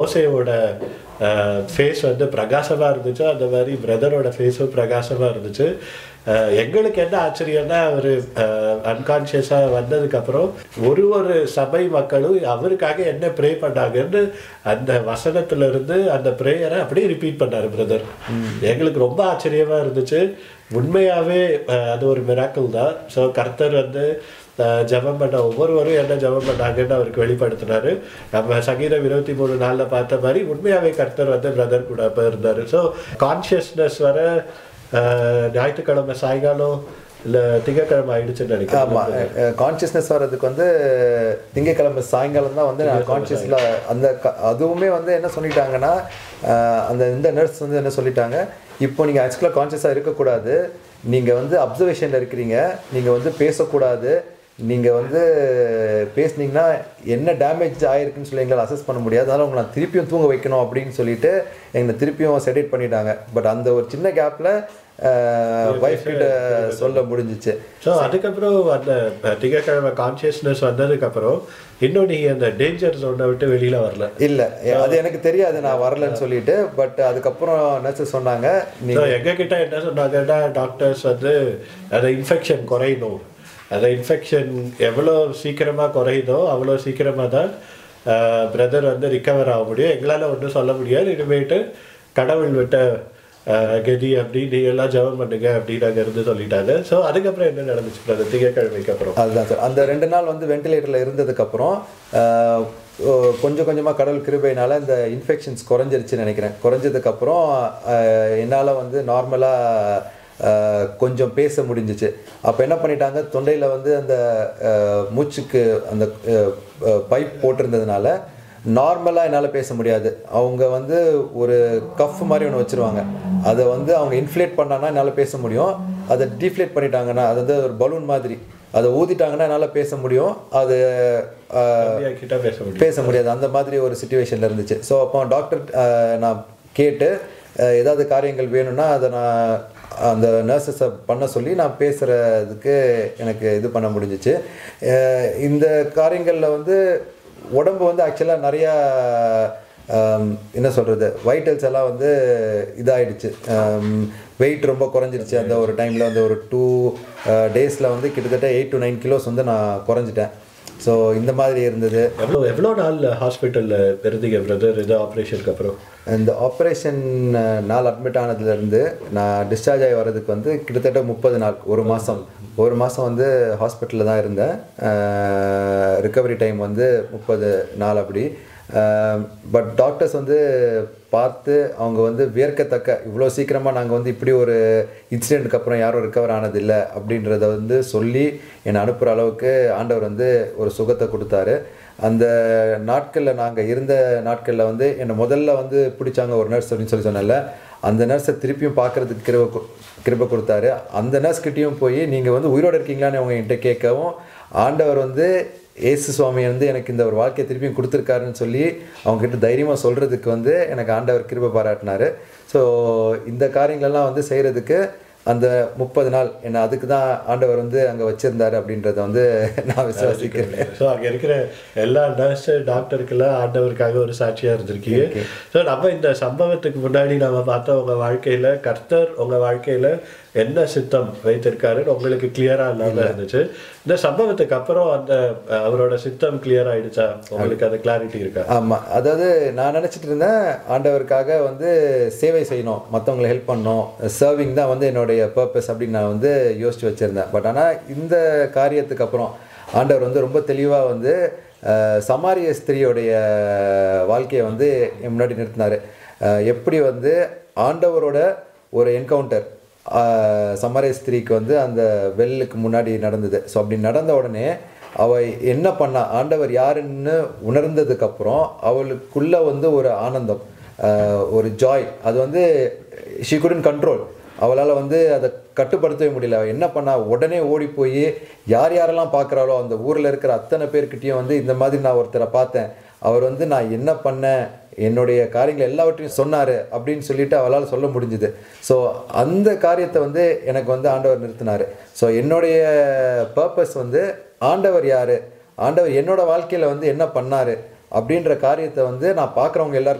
ஜோசேவோட face வந்து பிரகாசமாக இருந்துச்சு அந்த மாதிரி பிரதரோட ஃபேஸும் பிரகாசமாக இருந்துச்சு அஹ், எங்களுக்கு என்ன ஆச்சரியம்னா அவர் அன்கான்ஷியஸாக வந்ததுக்கப்புறம் ஒரு ஒரு சபை மக்களும் அவருக்காக என்ன ப்ரே பண்ணாங்கன்னு அந்த வசனத்துல இருந்து அந்த ப்ரேயரை அப்படியே ரிப்பீட் பண்ணாரு பிரதர் எங்களுக்கு ரொம்ப ஆச்சரியமாக இருந்துச்சு உண்மையாகவே அது ஒரு மிராக்கிள் தான் ஸோ கர்த்தர் வந்து அஹ், ஜெபம் பண்ண ஒவ்வொருவரும் என்ன ஜெபம் பண்ணாங்கன்னு அவருக்கு வெளிப்படுத்தினாரு நம்ம சங்கீதம் இருபத்தி மூணு நாளில் பார்த்த மாதிரி உண்மையாகவே கர்த்தர் வந்து பிரதர் கூட அப்போ இருந்தார் ஸோ கான்ஷியஸ்னஸ் வர அஹ், ஞாயிற்றுக்கிழமை சாயங்காலம் இல்லை திங்கக்கிழமை ஆயிடுச்சுன்னு நினைக்கிறேன் ஆமாம் கான்ஷியஸ்னஸ் வர்றதுக்கு வந்து திங்கக்கிழமை சாயங்காலம் தான் வந்து நான் கான்ஷியஸில் அந்த க- அதுவுமே வந்து என்ன சொல்லிட்டாங்கன்னா அஹ், அந்த இந்த நர்ஸ் வந்து என்ன சொல்லிட்டாங்க இப்போ நீங்கள் ஆக்சுவலாக கான்ஷியஸாக இருக்கக்கூடாது நீங்கள் வந்து அப்சர்வேஷனில் இருக்கிறீங்க நீங்கள் வந்து பேசக்கூடாது நீங்கள் வந்து பேசுனீங்கன்னா என்ன டேமேஜ் ஆயிருக்குன்னு சொல்லி எங்களால் அசஸ் பண்ண முடியாது அதனால் உங்களை நான் திருப்பியும் தூங்க வைக்கணும் அப்படின்னு சொல்லிட்டு எங்களை திருப்பியும் செடேட் பண்ணிட்டாங்க பட் அந்த ஒரு சின்ன கேப்பில் ஒய்ஃப் கிட்ட சொல்ல முடிஞ்சிச்சு ஸோ அதுக்கப்புறம் அந்த திங்கக்கிழமை கான்ஷியஸ்னஸ் வந்ததுக்கப்புறம் இன்னும் நீங்கள் அந்த டேஞ்சர் ஜோனை விட்டு வெளியில் வரல இல்ல அது எனக்கு தெரியாது நான் வரலன்னு சொல்லிட்டு பட் அதுக்கப்புறம் நர்ஸ் சொன்னாங்க நீ ஸோ எங்ககிட்ட என்ன சொன்னாங்கன்னா டாக்டர்ஸ் வந்து அந்த இன்ஃபெக்ஷன் குறையணும் அந்த இன்ஃபெக்ஷன் எவ்வளோ சீக்கிரமாக குறையுதோ அவ்வளோ சீக்கிரமாக தான் பிரதர் வந்து ரிக்கவர் ஆக முடியும் எங்களால் ஒன்றும் சொல்ல முடியாது இனிமேட்டு கடவுள் விட்ட அஹ், கதி அப்படி நீங்க எல்லாம் ஜெபம் பண்ணுங்க அப்படின்னு அங்க இருந்து சொல்லிட்டாங்க ஸோ அதுக்கப்புறம் என்ன நடந்துச்சு பிரதர் திங்கக்கிழமைக்கு அப்புறம் அதுதான் சார் அந்த ரெண்டு நாள் வந்து வென்டிலேட்டரில் இருந்ததுக்கப்புறம் கொஞ்சம் கொஞ்சமாக கடவுள் கிருபையினால இந்த இன்ஃபெக்ஷன்ஸ் குறைஞ்சிருச்சுன்னு நினைக்கிறேன் குறைஞ்சதுக்கப்புறம் என்னால் வந்து நார்மலாக கொஞ்சம் பேச முடிஞ்சிச்சு அப்போ என்ன பண்ணிட்டாங்க தொண்டையில் வந்து அந்த அஹ், மூச்சுக்கு அந்த பைப் போட்டிருந்ததுனால நார்மலாக என்னால் பேச முடியாது அவங்க வந்து ஒரு கஃப் மாதிரி ஒன்று வச்சுருவாங்க அதை வந்து அவங்க இன்ஃப்ளேட் பண்ணாங்கன்னா என்னால் பேச முடியும் அதை டீஃப்ளேட் பண்ணிட்டாங்கன்னா அது வந்து ஒரு பலூன் மாதிரி அதை ஊதிட்டாங்கன்னா என்னால் பேச முடியும் அது அஹ், கிட்ட பேச முடியும் பேச முடியாது அந்த மாதிரி ஒரு சுச்சுவேஷனில் இருந்துச்சு ஸோ அப்போ டாக்டர் நான் கேட்டு அஹ், ஏதாவது காரியங்கள் வேணும்னா அதை நான் அந்த நர்சஸை பண்ண சொல்லி நான் பேசுகிறதுக்கு எனக்கு இது பண்ண முடிஞ்சிச்சு அஹ், இந்த காரியங்களில் வந்து உடம்பு வந்து ஆக்சுவலாக நிறையா ஆம், என்ன சொல்கிறது வைட்டல்ஸ் எல்லாம் வந்து இதாயிடுச்சு வெயிட் ரொம்ப குறைஞ்சிருச்சு அந்த ஒரு டைமில் வந்து ஒரு டூ டேஸில் வந்து கிட்டத்தட்ட எயிட் டு நைன் கிலோஸ் வந்து நான் குறைஞ்சிட்டேன் ஸோ இந்த மாதிரி இருந்தது எவ்வளோ எவ்வளோ நாள் ஹாஸ்பிட்டலில் இருந்தீங்க பிரதர் இது ஆப்ரேஷனுக்கு அப்புறம் இந்த ஆப்ரேஷன் நாள் அட்மிட் ஆனதுலேருந்து நான் டிஸ்சார்ஜ் ஆகி வர்றதுக்கு வந்து கிட்டத்தட்ட முப்பது நாள் ஒரு மாதம் ஒரு மாதம் வந்து ஹாஸ்பிட்டலில் தான் இருந்தேன் ரிக்கவரி டைம் வந்து முப்பது நாள் அப்படி பட் டாக்டர்ஸ் வந்து பார்த்து அவங்க வந்து வியர்க்கத்தக்க இவ்வளோ சீக்கிரமாக நாங்கள் வந்து இப்படி ஒரு இன்சிடெண்ட்டுக்கு அப்புறம் யாரும் ரிக்கவர் ஆனதில்லை அப்படின்றத வந்து சொல்லி என்னை அனுப்புகிற அளவுக்கு ஆண்டவர் வந்து ஒரு சுகத்தை கொடுத்தாரு அந்த நாட்களில் நாங்கள் இருந்த நாட்களில் வந்து என்னை முதல்ல வந்து பிடிச்சாங்க ஒரு நர்ஸ் அப்படின்னு சொல்லி சொன்னல அந்த நர்ஸை திருப்பியும் பார்க்கறதுக்கு கிருப கு- கிருப கொடுத்தாரு அந்த நர்ஸ் கிட்டேயும் போய் நீங்கள் வந்து உயிரோடு இருக்கீங்களான்னு அவங்க என்கிட்ட கேட்கவும் ஆண்டவர் வந்து ஏசு சுவாமி வந்து எனக்கு இந்த ஒரு வாழ்க்கையை திருப்பியும் கொடுத்துருக்காருன்னு சொல்லி அவங்க கிட்ட தைரியமாக சொல்கிறதுக்கு வந்து எனக்கு ஆண்டவர் கிருபை பாராட்டினாரு ஸோ இந்த காரியங்களெல்லாம் வந்து செய்கிறதுக்கு அந்த முப்பது நாள் என்ன அதுக்கு தான் ஆண்டவர் வந்து அங்கே வச்சிருந்தாரு அப்படின்றத வந்து நான் விசுவாசிக்கிறேன் ஸோ அங்கே இருக்கிற எல்லா நர்ஸு டாக்டருக்கெல்லாம் ஆண்டவருக்காக ஒரு சாட்சியாக இருந்திருக்கீங்க ஸோ நம்ம இந்த சம்பவத்துக்கு முன்னாடி நம்ம பார்த்தோம் உங்கள் வாழ்க்கையில் கர்த்தர் உங்கள் வாழ்க்கையில் என்ன சித்தம் வைத்திருக்காருன்னு உங்களுக்கு கிளியராக இல்லாமல் இருந்துச்சு இந்த சம்பவத்துக்கு அப்புறம் அந்த அஹ், அவரோட சித்தம் கிளியர் ஆயிடுச்சா உங்களுக்கு அந்த கிளாரிட்டி இருக்கா ஆமாம் அதாவது நான் நினச்சிட்டு இருந்தேன் ஆண்டவருக்காக வந்து சேவை செய்யணும் மற்றவங்களை ஹெல்ப் பண்ணணும் சர்விங் தான் வந்து என்னுடைய பர்பஸ் அப்படின்னு நான் வந்து யோசிச்சு வச்சுருந்தேன் பட் ஆனால் இந்த காரியத்துக்கு அப்புறம் ஆண்டவர் வந்து ரொம்ப தெளிவாக வந்து அஹ், சமாரிய ஸ்திரியோடைய வாழ்க்கையை வந்து என் முன்னாடி நிறுத்தினார் எப்படி வந்து ஆண்டவரோட ஒரு என்கவுண்டர் சமரிய ஸ்திரீக்கு வந்து அந்த வெல்லுக்கு முன்னாடி நடந்தது ஸோ அப்படி நடந்த உடனே அவ என்ன பண்ணா ஆண்டவர் யாருன்னு உணர்ந்ததுக்கப்புறம் அவளுக்குள்ள வந்து ஒரு ஆனந்தம் ஆஹ் ஒரு ஜாய் அது வந்து ஷி குடன் கண்ட்ரோல் அவளால் வந்து அதை கட்டுப்படுத்தவே முடியல அவ என்ன பண்ணா உடனே ஓடி போய் யார் யாரெல்லாம் பார்க்குறாளோ அந்த ஊரில் இருக்கிற அத்தனை பேர்கிட்டயும் வந்து இந்த மாதிரி நான் ஒருத்தரை பார்த்தேன் அவர் வந்து நான் என்ன பண்ணேன் என்னுடைய காரியங்கள் எல்லாவற்றையும் சொன்னார் அப்படின்னு சொல்லிட்டு அவளால் சொல்ல முடிஞ்சுது ஸோ அந்த காரியத்தை வந்து எனக்கு வந்து ஆண்டவர் நிறுத்தினார் ஸோ என்னுடைய பர்பஸ் வந்து ஆண்டவர் யார் ஆண்டவர் என்னோட வாழ்க்கையில் வந்து என்ன பண்ணார் அப்படின்ற காரியத்தை வந்து நான் பார்க்குறவங்க எல்லாருக்கும்